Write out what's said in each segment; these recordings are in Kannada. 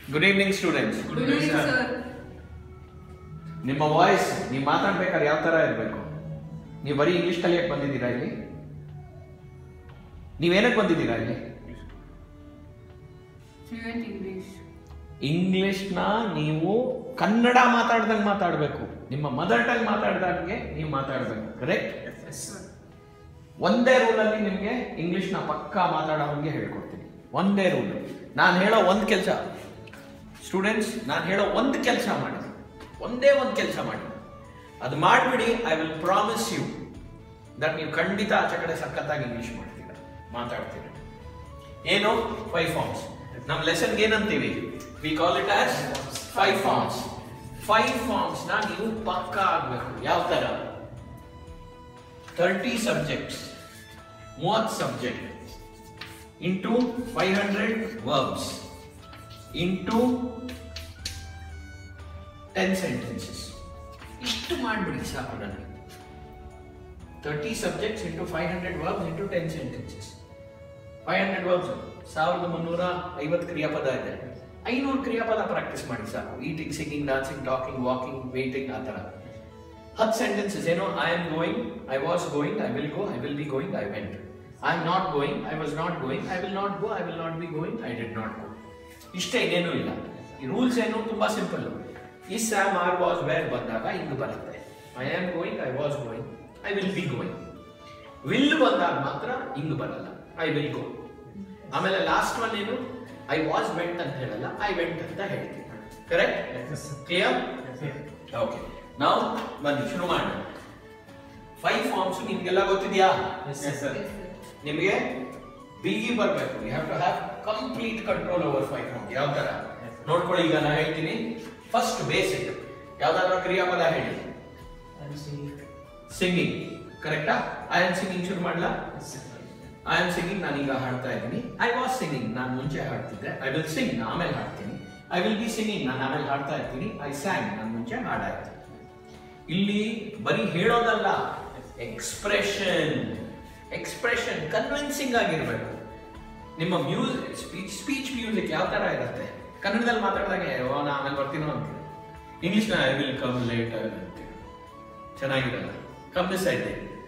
Good evening students Good evening, sir. ನಿಮ್ಮ ವಾಯ್ಸ್ ನೀವು ಮಾತಾಡ್ಬೇಕಾದ್ರೆ ಯಾವ ತರ ಇರಬೇಕು ನೀವು ಬರೀ ಇಂಗ್ಲಿಷ್ ಕಲಿಯಕ್ಕೆ ಬಂದಿದ್ದೀರಾ ಇಲ್ಲಿ ನೀವೇನಕ್ಕೆ ಬಂದಿದ್ದೀರಾ ಇಲ್ಲಿ Fluent English. ಇಂಗ್ಲಿಷ್ನ ನೀವು ಕನ್ನಡ ಮಾತಾಡ್ದಂಗೆ ಮಾತಾಡಬೇಕು ನಿಮ್ಮ ಮದರ್ ಟಂಗ್ ಮಾತಾಡ್ದಂಗೆ ನೀವು ಮಾತಾಡಬೇಕು ಕರೆಕ್ಟ್ Yes, sir. ಒಂದೇ ರೂಲಲ್ಲಿ ನಿಮಗೆ ಇಂಗ್ಲಿಷ್ನ ಪಕ್ಕಾ ಮಾತಾಡೋ ಹಂಗೆ ಹೇಳ್ಕೊಡ್ತೀನಿ ಒಂದೇ ರೂಲ್ ನಾನು ಹೇಳೋ ಒಂದು ಕೆಲಸ ಸ್ಟೂಡೆಂಟ್ಸ್ ನಾನು ಹೇಳೋ ಒಂದು ಕೆಲಸ ಮಾಡಿ ಒಂದೇ ಒಂದು ಕೆಲಸ ಮಾಡಿ ಅದು ಮಾಡಿಬಿಡಿ I will promise you that ನೀವು ಖಂಡಿತ ಆಚೆ ಕಡೆ ಸಖತ್ತಾಗಿ ಇಂಗ್ಲಿಷ್ ಮಾಡ್ತೀರ ಮಾತಾಡ್ತೀರ ಏನು ಫೈವ್ ಫಾರ್ಮ್ಸ್ ನಮ್ಮ ಲೆಸನ್ಗೆ ಏನಂತೀವಿ we call it as five forms five ಫಾರ್ಮ್ಸ್ನ ನೀವು ಪಕ್ಕಾ ಆಗಬೇಕು ಯಾವ ಥರ ತರ್ಟಿ ಸಬ್ಜೆಕ್ಟ್ಸ್ ಮೂವತ್ತು subject into five hundred verbs into ten sentences ಇಷ್ಟು ಮಾಡಿಬಿಡಿ ಸಾಕು ನನಗೆ thirty subjects into five hundred verbs into ten sentences five hundred verbs ಸಾವಿರದ ಮುನ್ನೂರ ಐವತ್ತು ಕ್ರಿಯಾಪದ ಇದೆ ಐನೂರು ಕ್ರಿಯಾಪದ ಪ್ರಾಕ್ಟೀಸ್ ಮಾಡಿ ಸಾಕು eating singing dancing talking walking waiting ಆ ಥರ ಹತ್ತು ಸೆಂಟೆನ್ಸಸ್ ಏನೋ I am going I was going I will go I will be going I went I am not going I was not going I will not go I will not be going I did not go ಇಷ್ಟೇ ಇನ್ನೇನೂ ಇಲ್ಲ ಈ ರೂಲ್ಸ್ ಏನು ತುಂಬಾ ಸಿಂಪಲ್ ಈ ಸ್ಯಾಮ್ ಆರ್ ವಾಸ್ ವೇರ್ ಬಂದಾಗ ಹಿಂಗ್ ಬರುತ್ತೆ I am going I was going I will be going will ಬಂದಾಗ ಮಾತ್ರ ಹಿಂಗ್ ಬರಲ್ಲ ಐ ವಿಲ್ ಗೋ ಆಮೇಲೆ ಲಾಸ್ಟ್ ಒನ್ ಏನು ಐ ವಾಸ್ ವೆಂಟ್ ಅಂತ ಹೇಳಲ್ಲ ಐ ವೆಂಟ್ ಅಂತ ಹೇಳ್ತೀನಿ ಕರೆಕ್ಟ್ ಕ್ಲಿಯರ್ ಓಕೆ ನಾವು ಬನ್ನಿ ಶುರು ಮಾಡೋಣ ಫೈವ್ ಫಾರ್ಮ್ಸ್ ನಿಮ್ಗೆಲ್ಲ ಗೊತ್ತಿದೆಯಾ Yes, sir. ನಿಮಗೆ ಬಿಗಿ ಬರಬೇಕು you have to have complete control over five form ಯಾವ ತರ ನೋಡ್ಕೊಳ್ಳಿ ಈಗ ನಾನು ಹೇಳ್ತೀನಿ ಫಸ್ಟ್ ಬೇಸಿಕ್ ಯಾವ್ದಾದ್ರು ಕ್ರಿಯಾಪದ ಹೇಳಿ ಸಿಂಗಿಂಗ್ ಕರೆಕ್ಟಾ ಐ ಆಮ್ ಸಿಂಗಿಂಗ್ ಶುರು ಮಾಡ್ಲಾ ಐ ಆಮ್ ಸಿಂಗಿಂಗ್ ನಾನೀಗ ಹಾಡ್ತಾ ಇದ್ದೀನಿ ಐ ವಾಸ್ ಸಿಂಗಿಂಗ್ ನಾನು ಮುಂಚೆ ಹಾಡ್ತಿದ್ದೆ ಐ ವಿಲ್ ಸಿಂಗ್ ನಾನು ಆಮೇಲೆ ಹಾಡ್ತೀನಿ ಐ ವಿಲ್ ಬಿ ಸಿಂಗಿಂಗ್ ನಾನು ಆಮೇಲೆ ಹಾಡ್ತಾ ಇರ್ತೀನಿ ಐ ಸ್ಯಾಂಗ್ ನಾನು ಮುಂಚೆ ಹಾಡಾಯ್ತು ಇಲ್ಲಿ ಬರೀ ಹೇಳೋದಲ್ಲ ಎಕ್ಸ್ಪ್ರೆಷನ್ ಎಕ್ಸ್ಪ್ರೆಷನ್ ಕನ್ವಿನ್ಸಿಂಗ್ ಆಗಿರ್ಬೇಕು ನಿಮ್ಮ ಮ್ಯೂಸಿಕ್ ಸ್ಪೀಚ್ ಸ್ಪೀಚ್ ಮ್ಯೂಸಿಕ್ ಯಾವ ತರ ಇರುತ್ತೆ ಕನ್ನಡದಲ್ಲಿ ಮಾತಾಡಿದಾಗ ಓ ನಾ ಆಮೇಲೆ ಬರ್ತೀನೋ ಅಂತೀವಿ ಇಂಗ್ಲಿಷ್ನ ಐ ವಿಲ್ ಕಮ್ ಲೇಟ್ ಅಂತೀವಿ ಚೆನ್ನಾಗಿರಲ್ಲ ಕಮ್ ದಿಸ್ ಐತೆ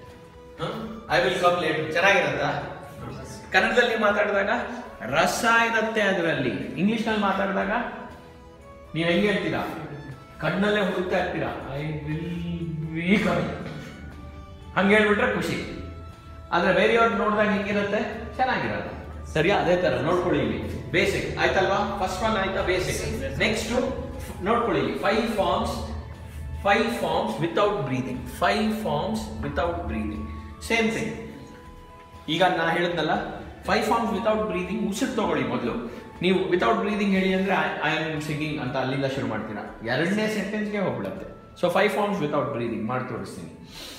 ಐ ವಿಲ್ ಕಮ್ ಲೇಟ್ ಚೆನ್ನಾಗಿರತ್ತಾ ಕನ್ನಡದಲ್ಲಿ ಮಾತಾಡಿದಾಗ ರಸ ಇರುತ್ತೆ ಅದರಲ್ಲಿ ಇಂಗ್ಲಿಷ್ನಲ್ಲಿ ಮಾತಾಡಿದಾಗ ನೀವು ಹೆಂಗೆ ಹೇಳ್ತೀರಾ ಕಣ್ಣಲ್ಲೇ ಹುಡುಕ್ತಾ ಇರ್ತೀರಾ ಐ ವಿಲ್ ಬಿ ಕಮ್ ಹಂಗೆ ಹೇಳ್ಬಿಟ್ರೆ ಖುಷಿ ಆದ್ರೆ ಬೇರೆಯವ್ರು ನೋಡಿದಾಗ ಹೆಂಗಿರುತ್ತೆ ಚೆನ್ನಾಗಿರಲ್ಲ ಸರಿಯಾ ಅದೇ ತರ ನೋಡ್ಕೊಳ್ಳಿ ಇಲ್ಲಿ ಬೇಸಿಕ್ ಆಯ್ತಲ್ವಾ ಫಸ್ಟ್ ಒನ್ ಆಯ್ತಾ ಬೇಸಿಕ್ ನೆಕ್ಸ್ಟ್ ನೋಡ್ಕೊಳ್ಳಿ ಇಲ್ಲಿ five forms five forms without breathing five forms without breathing same thing ಈಗ ನಾ ಹೇಳಿದ್ನಲ್ಲ ಫೈವ್ ಫಾರ್ಮ್ಸ್ ವಿತೌಟ್ ಬ್ರೀದಿಂಗ್ ಉಸಿರು ತಗೊಳ್ಳಿ ಮೊದಲು ನೀವು ವಿತೌಟ್ ಬ್ರೀದಿಂಗ್ ಹೇಳಿ ಅಂದ್ರೆ ಐ ಆಮ್ ಸಿಂಗಿಂಗ್ ಅಂತ ಅಲ್ಲಿಂದ ಶುರು ಮಾಡ್ತೀರಾ ಎರಡನೇ ಸೆಂಟೆನ್ಸ್ಗೆ ಹೋಗ್ಬಿಡುತ್ತೆ so five forms without breathing ಮಾಡಿ ತೋರಿಸ್ತೀನಿ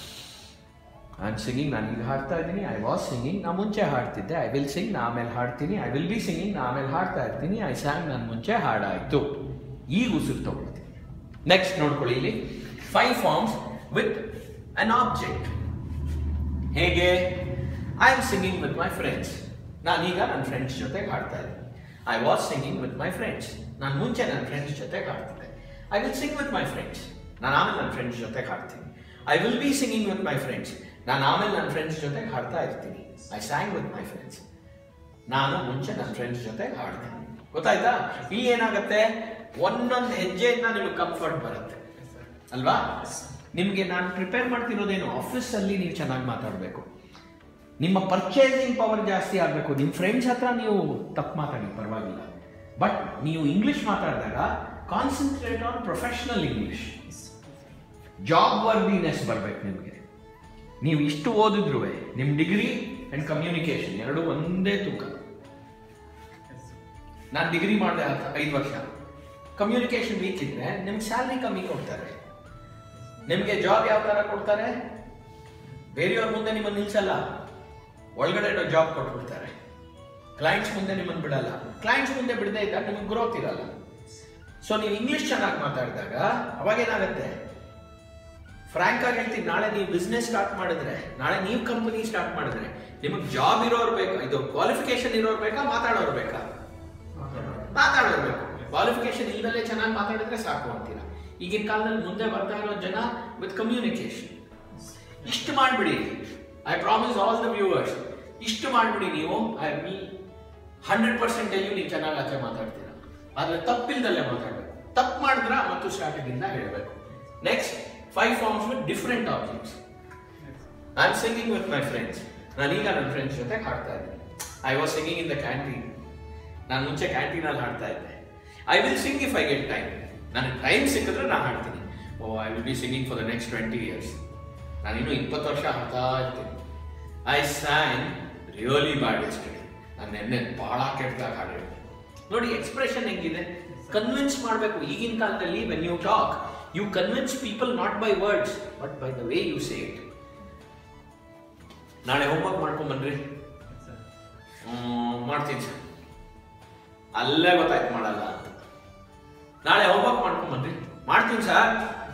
ಐ ಆಮ್ ಸಿಂಗಿಂಗ್ ನಾನು ಈಗ ಹಾಡ್ತಾ ಇದ್ದೀನಿ ಐ ವಾಸ್ ಸಿಂಗಿಂಗ್ ನಾ ಮುಂಚೆ ಹಾಡ್ತಿದ್ದೆ ಐ ವಿಲ್ ಸಿಂಗ್ ನಾ ಆಮೇಲೆ ಹಾಡ್ತೀನಿ ಐ ವಿಲ್ ಬಿ ಸಿಂಗಿಂಗ್ ನಾ ಆಮೇಲೆ ಹಾಡ್ತಾ ಇರ್ತೀನಿ ಐ ಸ್ಯಾಂಗ್ ನಾನು ಮುಂಚೆ ಹಾಡಾಯ್ತು ಈಗ ಉಸಿರು ತಗೊಳ್ತೀನಿ ನೆಕ್ಸ್ಟ್ ನೋಡ್ಕೊಳ್ಳಿ ಇಲ್ಲಿ five forms with an object ಹೇಗೆ I am singing with my friends ನಾನೀಗ ನನ್ನ ಫ್ರೆಂಡ್ಸ್ ಜೊತೆಗೆ ಹಾಡ್ತಾ ಇದ್ದೀನಿ I was singing with my friends ನಾನು ಮುಂಚೆ ನನ್ನ ಫ್ರೆಂಡ್ಸ್ ಜೊತೆಗೆ ಹಾಡ್ತಿದ್ದೆ I will sing with my friends ನಾನು ಆಮೇಲೆ ನನ್ನ ಫ್ರೆಂಡ್ಸ್ ಜೊತೆಗೆ ಹಾಡ್ತೀನಿ I will be singing with my friends ನಾನು ಆಮೇಲೆ ನನ್ನ ಫ್ರೆಂಡ್ಸ್ ಜೊತೆಗೆ ಹಾಡ್ತಾ ಇರ್ತೀನಿ I sang with my friends ನಾನು ಮುಂಚೆ ನನ್ನ ಫ್ರೆಂಡ್ಸ್ ಜೊತೆಗೆ ಹಾಡ್ತೀನಿ ಗೊತ್ತಾಯ್ತಾ ಇಲ್ಲಿ ಏನಾಗುತ್ತೆ ಒಂದೊಂದು ಹೆಜ್ಜೆಯಿಂದ ನಿಮಗೆ ಕಂಫರ್ಟ್ ಬರುತ್ತೆ ಅಲ್ವಾ ನಿಮಗೆ ನಾನು ಪ್ರಿಪೇರ್ ಮಾಡ್ತಿರೋದೇನು ಆಫೀಸಲ್ಲಿ ನೀವು ಚೆನ್ನಾಗಿ ಮಾತಾಡಬೇಕು ನಿಮ್ಮ ಪರ್ಚೇಸಿಂಗ್ ಪವರ್ ಜಾಸ್ತಿ ಆಗಬೇಕು ನಿಮ್ಮ ಫ್ರೆಂಡ್ಸ್ ಹತ್ರ ನೀವು ತಪ್ಪು ಮಾತಾಡಿ ಪರವಾಗಿಲ್ಲ ಬಟ್ ನೀವು ಇಂಗ್ಲಿಷ್ ಮಾತಾಡಿದಾಗ concentrate on professional English job worthiness ಬರಬೇಕು ನಿಮಗೆ ನೀವು ಇಷ್ಟು ಓದಿದ್ರು ನಿಮ್ಮ ಡಿಗ್ರಿ ಆ್ಯಂಡ್ ಕಮ್ಯುನಿಕೇಶನ್ ಎರಡು ಒಂದೇ ತೂಕ ನಾನು ಡಿಗ್ರಿ ಮಾಡಿದೆ ಐದು ವರ್ಷ ಕಮ್ಯುನಿಕೇಶನ್ ವೀಕ್ ಇದ್ರೆ ನಿಮ್ಗೆ ಸ್ಯಾಲ್ರಿ ಕಮ್ಮಿ ಕೊಡ್ತಾರೆ ನಿಮಗೆ ಜಾಬ್ ಯಾವ ಥರ ಕೊಡ್ತಾರೆ ಬೇರೆಯವ್ರ ಮುಂದೆ ನಿಮ್ಮನ್ನು ನಿಲ್ಸಲ್ಲ ಒಳಗಡೆ ಜಾಬ್ ಕೊಟ್ಬಿಡ್ತಾರೆ ಕ್ಲೈಂಟ್ಸ್ ಮುಂದೆ ನಿಮ್ಮನ್ನು ಬಿಡಲ್ಲ ಕ್ಲೈಂಟ್ಸ್ ಮುಂದೆ ಬಿಡದೇ ಇದ್ದಾಗ ನಿಮಗೆ ಗ್ರೋತ್ ಇರಲ್ಲ ಸೊ ನೀವು ಇಂಗ್ಲಿಷ್ ಚೆನ್ನಾಗಿ ಮಾತಾಡಿದಾಗ ಅವಾಗ ಏನಾಗುತ್ತೆ ಫ್ರಾಂಕ್ ಆಗಿ ಹೇಳ್ತೀನಿ ನಾಳೆ ನೀವು ಬಿಸ್ನೆಸ್ ಸ್ಟಾರ್ಟ್ ಮಾಡಿದ್ರೆ ನಾಳೆ ನೀವು ಕಂಪನಿ ಸ್ಟಾರ್ಟ್ ಮಾಡಿದ್ರೆ ನಿಮಗೆ ಜಾಬ್ ಇರೋರು ಬೇಕಾ ಇದು ಕ್ವಾಲಿಫಿಕೇಶನ್ ಇರೋರು ಬೇಕಾ ಮಾತಾಡೋರು ಬೇಕಾ ಮಾತಾಡೋರು ಬೇಕು ಕ್ವಾಲಿಫಿಕೇಶನ್ ಇಲ್ದಲ್ಲೇ ಚೆನ್ನಾಗಿ ಮಾತಾಡಿದ್ರೆ ಸಾಕು ಅಂತೀರಾ ಈಗಿನ ಕಾಲದಲ್ಲಿ ಮುಂದೆ ಬರ್ತಾ ಇರೋ ಜನ ವಿತ್ ಕಮ್ಯುನಿಕೇಶನ್ ಇಷ್ಟು ಮಾಡ್ಬಿಡಿ I promise all the viewers ಇಷ್ಟು ಮಾಡ್ಬಿಡಿ ನೀವು ಐ ವಿಲ್ ಹಂಡ್ರೆಡ್ ಪರ್ಸೆಂಟ್ ನೀವು ಚೆನ್ನಾಗಿ ಆಚೆ ಮಾತಾಡ್ತೀರಾ ಆದ್ರೆ ತಪ್ಪಿಲ್ದಲ್ಲೇ ಮಾತಾಡ್ಬೇಕು ತಪ್ಪು ಮಾಡಿದ್ರ ಮತ್ತು ಸ್ಟಾರ್ಟಿಂಗ್ ಇಂದ ಹೇಳಬೇಕು next five forms with different objects I am singing with my friends ನಾನೀಗ ನನ್ನ ಫ್ರೆಂಡ್ಸ್ ಜೊತೆ ಹಾಡ್ತಾ ಇದ್ದೀನಿ I was singing in the canteen ನಾನು ಮುಂಚೆ ಕ್ಯಾಂಟೀನಲ್ಲಿ ಹಾಡ್ತಾ ಇದ್ದೆ I will sing if I get time ನನಗೆ ಟೈಮ್ ಸಿಕ್ಕಿದ್ರೆ ನಾನು ಹಾಡ್ತೀನಿ oh I will be singing for the next twenty years ನಾನಿನ್ನೂ ಇಪ್ಪತ್ತು ವರ್ಷ ಹಾಡ್ತಾ ಇರ್ತೀನಿ I sang really bad yesterday ನಾನು ನೆನ್ನೆ ಭಾಳ ಕೆಟ್ಟದಾಗ ಹಾಡಿದೆ ನೋಡಿ ಎಕ್ಸ್ಪ್ರೆಷನ್ ಹೆಂಗಿದೆ ಕನ್ವಿನ್ಸ್ ಮಾಡಬೇಕು ಈಗಿನ ಕಾಲದಲ್ಲಿ when you talk you convince people not by words but by the way you say it ನಾಳೆ ಹೋಮ್ವರ್ಕ್ ಮಾಡ್ಕೊಂಡ್ ಬನ್ರಿ ಹ್ಮ್, ಮಾಡ್ತೀನಿ ಸರ್ ಅಲ್ಲೇ ಗೊತ್ತಾಯ್ತು ಮಾಡಲ್ಲ ಅಂತ ನಾಳೆ ಹೋಮ್ವರ್ಕ್ ಮಾಡ್ಕೊಂಡ್ ಬನ್ರಿ ಮಾಡ್ತೀನಿ ಸರ್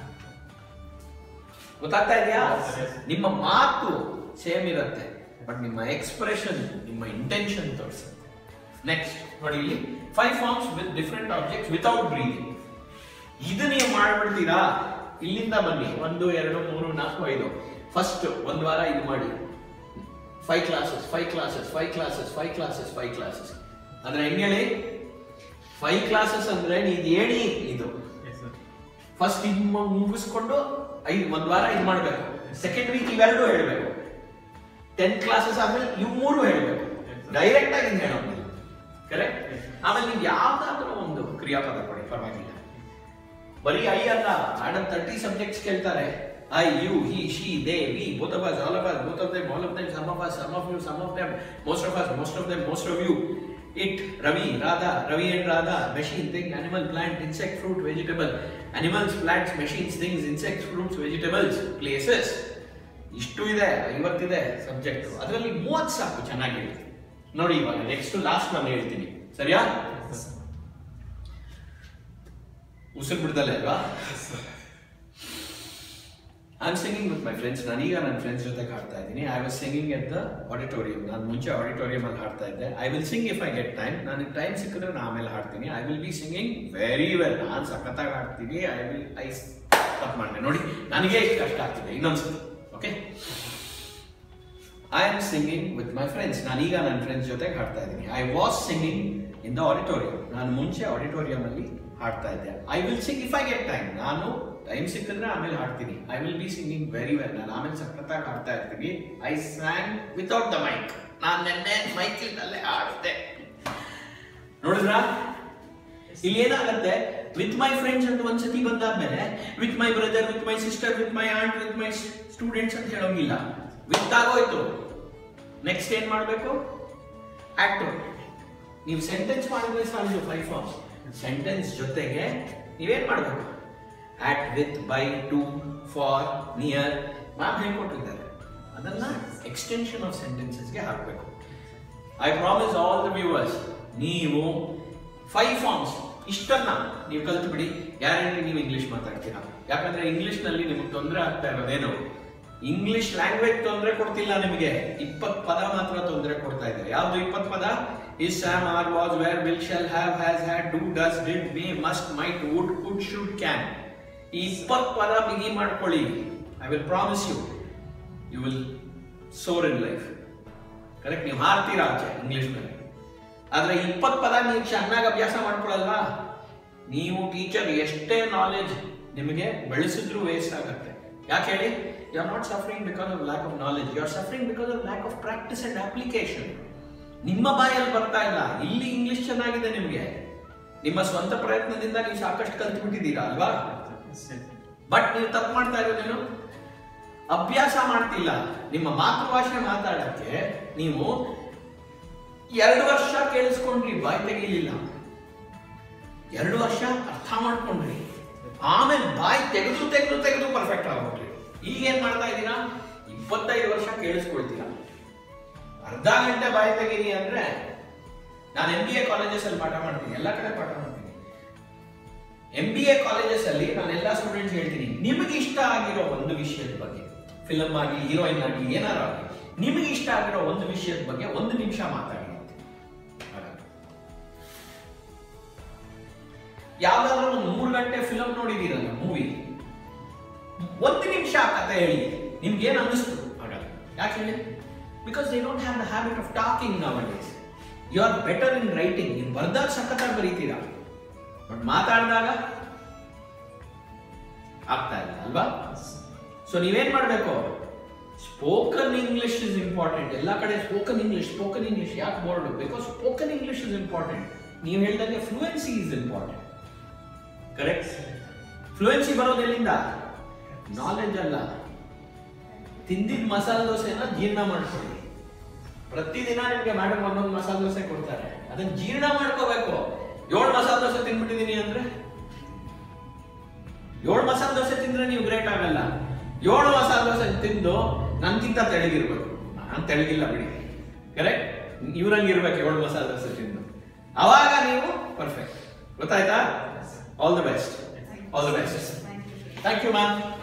ಗೊತ್ತಾಗ್ತಾ ಇದೆಯಾ ನಿಮ್ಮ ಮಾತು ಸೇಮ್ ಇರುತ್ತೆ ಬಟ್ ನಿಮ್ಮ ಎಕ್ಸ್ಪ್ರೆಷನ್ ನಿಮ್ಮ ಇಂಟೆನ್ಷನ್ ತೋರಿಸುತ್ತೆ ನೆಕ್ಸ್ಟ್ ನೋಡಿ ಇಲ್ಲಿ five forms with different objects without breathing ಇದು ನೀವು ಮಾಡ್ಬಿಡ್ತೀರಾ ಇಲ್ಲಿಂದ ಬನ್ನಿ ಒಂದು ಎರಡು ಮೂರು ನಾಲ್ಕು ಐದು ಫಸ್ಟ್ ಒಂದು ವಾರ ಇದು ಮಾಡಿ five classes five classes five classes five classes five classes ಅಂದ್ರೆ ಹೆಂಗೆ ಹೇಳಿ ಫೈವ್ ಕ್ಲಾಸಸ್ ಅಂದ್ರೆ ನೀವು ಹೇಳಿ ಇದು ಫಸ್ಟ್ ಇದು ಮುಗಿಸ್ಕೊಂಡು ಐದು ಒಂದ್ ವಾರ ಇದು ಮಾಡ್ಬೇಕು ಸೆಕೆಂಡ್ ವೀಕ್ ಇವೆರಡು ಹೇಳ್ಬೇಕು ಟೆಂತ್ ಕ್ಲಾಸಸ್ ಆದ್ಮೇಲೆ ಇವು ಮೂರು ಹೇಳ್ಬೇಕು ಡೈರೆಕ್ಟ್ ಆಗಿ ಹಿಂಗ್ ಹೇಳೋದಿಲ್ಲ ಕರೆಕ್ಟ್ ಆಮೇಲೆ ನೀವು ಯಾವ್ದಾದ್ರೂ ಒಂದು ಕ್ರಿಯಾಪದ ಕೊಡಿ ಪರವಾಗಿಲ್ಲ ಬರೀ ಐ ಅಲ್ಲ ಮೇಡಮ್ ತರ್ಟಿ ಸಬ್ಜೆಕ್ಟ್ಸ್ ಕೇಳ್ತಾರೆ I you he she they we both of us all of us both of them all of them some of us some of you some of them most of us most of them most of you it Ravi Radha Ravi and Radha machine thing animal plant insect fruit vegetable animals plants machines things insects fruits vegetables places ಇಷ್ಟು ಇದೆ ಐವತ್ತಿದೆ ಸಬ್ಜೆಕ್ಟ್ ಅದರಲ್ಲಿ ಮೂವತ್ತು ಸಾಕು ಚೆನ್ನಾಗಿ ಹೇಳಿ ನೋಡಿ ಇವಾಗ ನೆಕ್ಸ್ಟ್ ಲಾಸ್ಟ್ ನಾನು ಹೇಳ್ತೀನಿ ಸರಿಯಾ ಉಸಿರು ಬಿಡ್ದಲ್ಲೇ ಅಲ್ವಾ I am singing with my friends ನಾನೀಗ ನನ್ನ ಫ್ರೆಂಡ್ಸ್ ಜೊತೆ ಹಾಡ್ತಾ ಇದ್ದೀನಿ I was singing at the auditorium ನಾನು ಮುಂಚೆ ಆಡಿಟೋರಿಯಂ ಅಲ್ಲಿ ಹಾಡ್ತಾ ಇದ್ದೆ I will sing if I get time ನನಗೆ ಟೈಮ್ ಸಿಕ್ಕಿದ್ರೆ ನಾನು ಆಮೇಲೆ ಹಾಡ್ತೀನಿ I will be singing very well ನಾನು ಸಖತ್ತಾಗಿ ಹಾಡ್ತೀನಿ ಐ ವಿಲ್ ಐ ತಪ್ಪು ಮಾಡಿದೆ ನೋಡಿ ನನಗೆ ಇಷ್ಟು ಕಷ್ಟ ಆಗ್ತಿದೆ ಇನ್ನೊಂದ್ಸತಿ okay I am singing with my friends ನಾನೀಗ ನನ್ನ ಫ್ರೆಂಡ್ಸ್ ಜೊತೆ ಹಾಡ್ತಾ ಇದ್ದೀನಿ I was singing in the auditorium ನಾನು ಮುಂಚೆ ಆಡಿಟೋರಿಯಂ ಅಲ್ಲಿ ಹಾಡ್ತಾ ಇದ್ದೆ I will sing if I get time ನಾನು ಟೈಮ್ ಸಿಕ್ಕಿದ್ರೆ ಆಮೇಲೆ ಹಾಡ್ತೀನಿ I will be singing very well ನಾನು ಆಮೇಲೆ ಸಖತ್ತಾಗಿ ಹಾಡ್ತಾ ಇರ್ತೀನಿ I sang without the mic ನಾನು ನೆನ್ನೆ ಮೈಕ್ ಇಲ್ದಲ್ಲೇ ಹಾಡ್ದೆ ನೋಡಿದ್ರಾ ಇಲ್ಲಿ ಏನಾಗುತ್ತೆ ವಿತ್ ಮೈ ಫ್ರೆಂಡ್ಸ್ ಅಂತ ಒಂದ್ಸತಿ ಬಂದಾದ್ಮೇಲೆ with my brother with my sister with my aunt with my students ಅಂತ ಹೇಳೋಂಗಿಲ್ಲ ವಿತ್ ಆಗೋಯ್ತು ನೆಕ್ಸ್ಟ್ ಏನ್ ಮಾಡಬೇಕು ಆಕ್ಟ್ ನೀವು ಸೆಂಟೆನ್ಸ್ ಮಾಡಿದ್ರೆ ಸಾಲದು ಫೈವ್ ಫಾರ್ಮ್ಸ್ ಸೆಂಟೆನ್ಸ್ ಜೊತೆಗೆ ನೀವೇನ್ ಮಾಡಬೇಕು at with by to for near ma'am ಹೇಳ್ಕೊಟ್ಟಿದ್ದಾರೆ ಅದನ್ನ ಎಕ್ಸ್ಟೆನ್ಷನ್ ಆಫ್ ಸೆಂಟೆನ್ಸಸ್ಗೆ ಹಾಕಬೇಕು I promise all the viewers ನೀವು ಫೈವ್ ಫಾರ್ಮ್ಸ್ ಇಷ್ಟನ್ನ ನೀವು ಕಲ್ತು ಬಿಡಿ ಗ್ಯಾರಂಟಿ ನೀವು ಇಂಗ್ಲಿಷ್ ಮಾತಾಡ್ತೀರಾ ಯಾಕಂದ್ರೆ ಇಂಗ್ಲಿಷ್ ನಲ್ಲಿ ನಿಮಗೆ ತೊಂದರೆ ಆಗ್ತಾ ಇರೋದೇನು ಇಂಗ್ಲಿಷ್ ಲ್ಯಾಂಗ್ವೇಜ್ ತೊಂದರೆ ಕೊಡ್ತಿಲ್ಲ ನಿಮಗೆ ಇಪ್ಪತ್ ಪದ ಮಾತ್ರ ತೊಂದರೆ ಕೊಡ್ತಾ ಇದೆ ಯಾವ್ದು ಇಪ್ಪತ್ ಪದ is am are was were will shall have has had do does did may must might would could should can ಈ ಇಪ್ಪತ್ ಪದ ಬಿಗಿ ಮಾಡ್ಕೊಳ್ಳಿ I will promise you you will soar in life correct ನೀವು ಹಾರ್ತೀರಾ ಆಚೆ ಇಂಗ್ಲಿಷ್ ನಲ್ಲಿ ಆದ್ರೆ ಇಪ್ಪತ್ ಪದ ನೀವು ಚೆನ್ನಾಗಿ ಅಭ್ಯಾಸ ಮಾಡ್ಕೊಳಲ್ವಾ ನೀವು ಟೀಚರ್ ಎಷ್ಟೇ ನಾಲೆಜ್ ನಿಮಗೆ ಬೆಳೆಸಿದ್ರು ವೇಸ್ಟ್ ಆಗುತ್ತೆ ಯಾಕೆ ಹೇಳಿ you are not suffering because of lack of knowledge you are suffering because of lack of practice and application ನಿಮ್ಮ ಬಾಯಲ್ಲಿ ಬರ್ತಾ ಇಲ್ಲ ಇಲ್ಲಿ ಇಂಗ್ಲಿಷ್ ಚೆನ್ನಾಗಿದೆ ನಿಮಗೆ ನಿಮ್ಮ ಸ್ವಂತ ಪ್ರಯತ್ನದಿಂದ ನೀವು ಸಾಕಷ್ಟು ಕಲ್ತು ಬಿಟ್ಟಿದ್ದೀರಾ ಅಲ್ವಾ ಬಟ್ ನೀವು ತಪ್ಪು ಮಾಡ್ತಾ ಇರೋದೇನು ಅಭ್ಯಾಸ ಮಾಡ್ತಿಲ್ಲ ನಿಮ್ಮ ಮಾತೃಭಾಷೆ ಮಾತಾಡಕ್ಕೆ ನೀವು ಎರಡು ವರ್ಷ ಕೇಳಿಸ್ಕೊಂಡ್ರಿ ಬಾಯಿ ತೆಗಿಲಿಲ್ಲ ಎರಡು ವರ್ಷ ಅರ್ಥ ಮಾಡ್ಕೊಂಡ್ರಿ ಆಮೇಲೆ ಬಾಯಿ ತೆಗೆದು ತೆಗೆದು ತೆಗೆದು ಪರ್ಫೆಕ್ಟ್ ಆಗ್ಬಿಟ್ರಿ ಈಗ ಏನ್ ಮಾಡ್ತಾ ಇದ್ದೀರಾ ಇಪ್ಪತ್ತೈದು ವರ್ಷ ಕೇಳಿಸ್ಕೊಳ್ತೀರಾ ಅರ್ಧ ಗಂಟೆ ಬಾಯಿ ತೆಗೀರಿ ಅಂದ್ರೆ ನಾನು ಎಂ ಬಿ ಎ ಕಾಲೇಜಸ್ ಅಲ್ಲಿ ಪಾಠ ಮಾಡ್ತೀನಿ ಎಲ್ಲ ಕಡೆ ಪಾಠ ಮಾಡ್ತೀನಿ ಎಂ ಬಿ ಎ ಕಾಲೇಜಸ್ ಅಲ್ಲಿ ನಾನು ಎಲ್ಲ ಸ್ಟೂಡೆಂಟ್ಸ್ ಹೇಳ್ತೀನಿ ನಿಮಗೆ ಇಷ್ಟ ಆಗಿರೋ ಒಂದು ವಿಷಯದ ಬಗ್ಗೆ ಫಿಲಮ್ ಆಗಲಿ ಹೀರೋಯಿನ್ ಆಗಲಿ ಏನಾರು ಆಗಲಿ ನಿಮಗೆ ಇಷ್ಟ ಆಗಿರೋ ಒಂದು ವಿಷಯದ ಬಗ್ಗೆ ಒಂದು ನಿಮಿಷ ಮಾತಾಡಿ ಹಾಗಾಗಿ. ಯಾವ್ದಾದ್ರು ಒಂದು ಮೂರು ಗಂಟೆ ಫಿಲಮ್ ನೋಡಿದೀರಲ್ಲ ಮೂವಿ ಒಂದು ನಿಮಿಷ ಆ ಕತೆ ಹೇಳಿ ನಿಮ್ಗೆ ಏನ್ ಅನ್ನಿಸ್ತು ಆಗ ಯಾಕೆ ಹೇಳಿ because they don't have the habit of talking nowadays you are better in writing ನೀವು ಬರ್ದಾಗ ಸಖತ್ತಾಗಿ ಬರೀತೀರಾ ಬಟ್ ಮಾತಾಡಿದಾಗ ಆಗ್ತಾ ಇಲ್ಲ ಅಲ್ವಾ ಸೊ ನೀವೇನ್ ಮಾಡಬೇಕು ಸ್ಪೋಕನ್ ಇಂಗ್ಲಿಷ್ ಇಸ್ ಇಂಪಾರ್ಟೆಂಟ್ ಎಲ್ಲ ಕಡೆ ಸ್ಪೋಕನ್ ಇಂಗ್ಲಿಷ್ ಸ್ಪೋಕನ್ ಇಂಗ್ಲಿಷ್ ಯಾಕೆ board because spoken English is important ನೀವು ಹೇಳ್ದಂಗೆ fluency is important correct fluency ಬರೋದು ಎಲ್ಲಿಂದ ನಾಲೆಜ್ ಅಲ್ಲ ತಿಂದಿದ್ ಮಸಾಲೆ ದೋಸೆನ ಜೀರ್ಣ ಮಾಡ್ಕೊಳ್ಳಿ ಪ್ರತಿದಿನ ನಿಮ್ಗೆ ಮೇಡಮ್ ಒಂದೊಂದು ಮಸಾಲೆ ದೋಸೆ ಕೊಡ್ತಾರೆ ಅದನ್ನ ಜೀರ್ಣ ಮಾಡ್ಕೋಬೇಕು ಏಳು ಮಸಾಲೆ ದೋಸೆ ತಿನ್ಬಿಟ್ಟಿದೀನಿ ಅಂದ್ರೆ ಏಳು ಮಸಾಲೆ ದೋಸೆ ತಿಂದ್ರೆ ನೀವು ಗ್ರೇಟ್ ಆಗಲ್ಲ ಏಳು ಮಸಾಲೆ ದೋಸೆ ತಿಂದು ನನ್ಗಿಂತ ತೆಳಗಿರ್ಬೇಕು ನಾನು ತೆಳಗಿಲ್ಲ ಬಿಡಿ ಕರೆಕ್ಟ್ ಇವ್ರಂಗೆ ಇರ್ಬೇಕು ಏಳು ಮಸಾಲೆ ದೋಸೆ ತಿಂದು ಅವಾಗ ನೀವು ಪರ್ಫೆಕ್ಟ್ ಗೊತ್ತಾಯ್ತಾ all the best all the best Thank you. Thank you ma'am